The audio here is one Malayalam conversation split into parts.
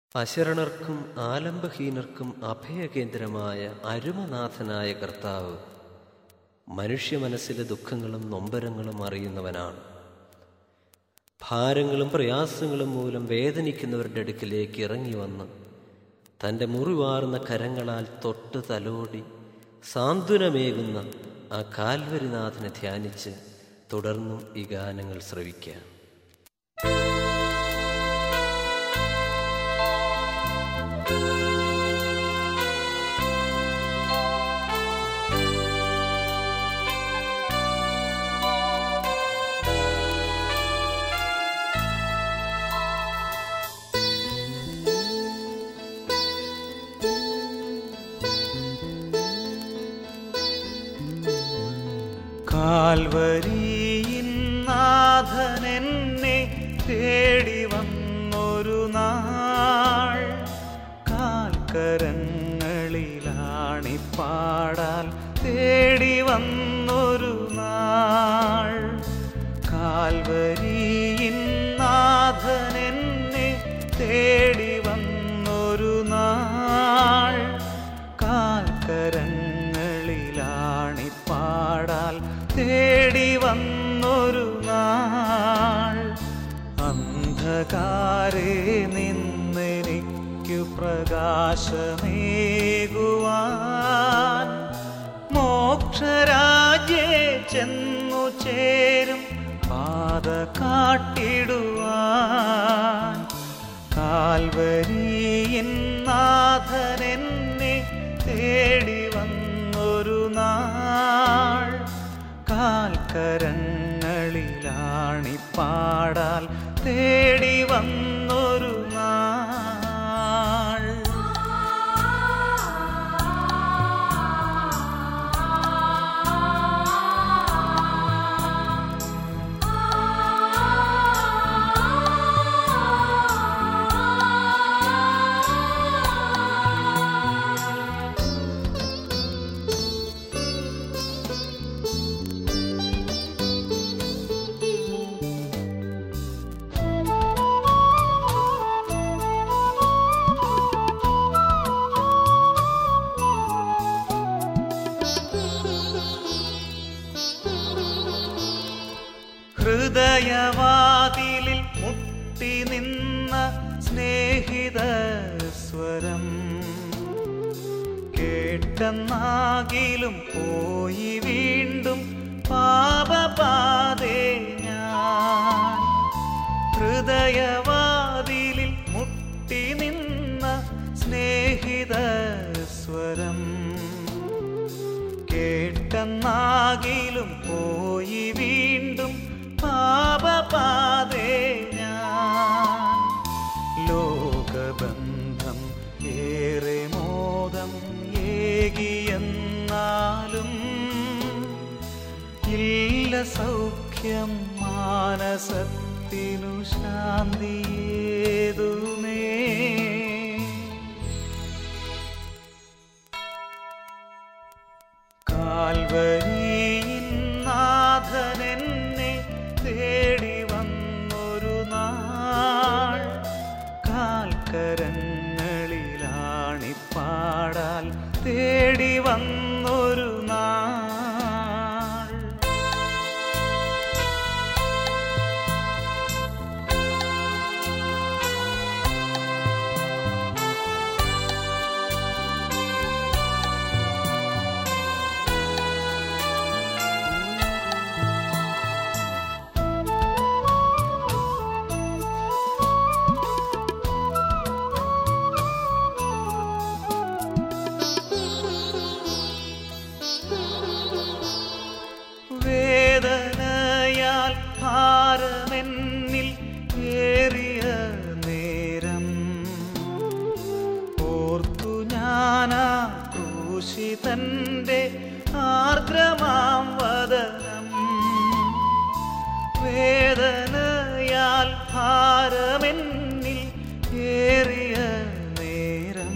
അശരണർക്കും ആലംബഹീനർക്കും അഭയകേന്ദ്രമായ അരുമനാഥനായ കർത്താവ് മനുഷ്യ മനസ്സിലെ ദുഃഖങ്ങളും നൊമ്പരങ്ങളും അറിയുന്നവനാണ് ഭാരങ്ങളും പ്രയാസങ്ങളും മൂലം വേദനിക്കുന്നവരുടെ അടുക്കിലേക്ക് ഇറങ്ങി വന്ന് തൻ്റെ മുറിവാർന്ന കരങ്ങളാൽ തൊട്ട് തലോടി സാന്ത്വനമേകുന്ന ആ കാൽവരിനാഥനെ ധ്യാനിച്ച് തുടർന്നും ഈ ഗാനങ്ങൾ ശ്രവിക്കാം കാൽവരിയിൻ നാഥനെന്നെ തേടി വന്നൊരു നാൾ കാൽക്കരങ്ങളിലാണിപ്പാടാൽ തേടി വന്നൊരു നാൾ കാൽവരിയിൻ നാഥനെന്നെ തേടി വന്നൊരു നാൾ കാൽക്കരങ്ങളിലാണിപ്പാടാൽ തേടി വന്നൊരു നാൾ അന്ധകാരെ നിന്നെനിക്കു പ്രകാശമേകുവാൻ മോക്ഷരാജ്യേ ചെന്നു ചേരും പാത കാട്ടിടുവാൻ കാൽവരിയിൻ നാഥനെന്നെ തേടി വന്നൊരു നാൾ കാൽക്കരങ്ങളിലാണിപ്പാടാൽ തേടി വന്നൊരു നാൾ ഹൃദയവാതിലിൽ മുട്ടി നിന്ന സ്നേഹിത സ്വരം കേട്ടെന്നാകിലും പോയി വീണ്ടും പാപപാതേ ഞാൻ ഹൃദയവാതിലിൽ മുട്ടി നിന്ന സ്നേഹിത സ്വരം കേട്ടെന്നാകിലും പോയി വീണ്ടും പാപപാതേ ഞാൻ ലോകബന്ധം ഏറെ മോദം ഏകിയെന്നാലും ഇല്ല സൗഖ്യം മാനസത്തിനു ശാന്തിയേതുമേ കാൽവരിയിൻ നാഥനെന്നെ തേടി വന്നൊരു നാൾ കാൽക്കരങ്ങളിലാണിപ്പാടാൽ തേടി വന്നൊരു നാൾ വേദനയാൽ ഭാരമെന്നിൽ ഏറിയ നേരം ഓർത്തു ഞാനാ ക്രൂശിതന്റെ ആർദ്രമാം വദനം വേദനയാൽ ഭാരമെന്നിൽ ഏറിയ നേരം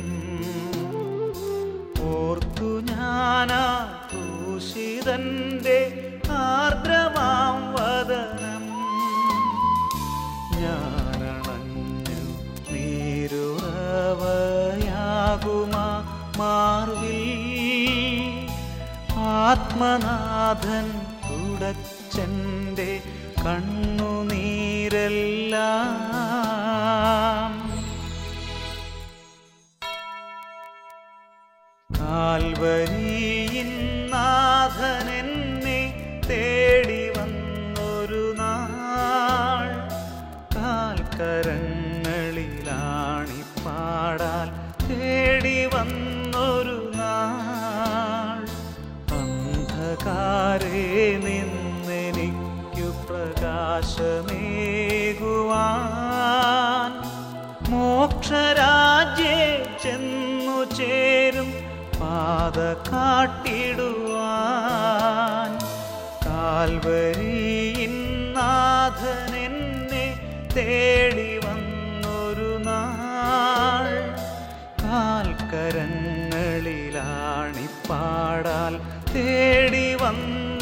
ഓർത്തു ഞാനാ ക്രൂശിതന്റെ ആർദ്രമാം വദനം ഞാനണഞ്ഞു നീരുറ താങ്ങാകുമാ മാർവിൽ ആത്മനാഥൻ തുടച്ചെൻ്റെ കണ്ണുനീരെല്ലാം കാൽവരിയിൻ നാഥൻ എന്നെ തേടി വന്നൊരു നാൾ കാൽക്കരങ്ങളിലാണിപ്പാടാൽ തേടി വന്നൊരു നാൾ അന്ധകാരേ നിന്നെനിക്കു പ്രകാശമേകുവാൻ മോക്ഷരാജ്യേ ചെന്നു ചേരും പാത കാട്ടിടുവാൻ കാൽവരിയിൻ നാഥൻ എന്നെ തേടി വന്നൊരു നാൾ കാൽക്കരങ്ങളിലാണിപ്പാടാൽ തേടി വന്നു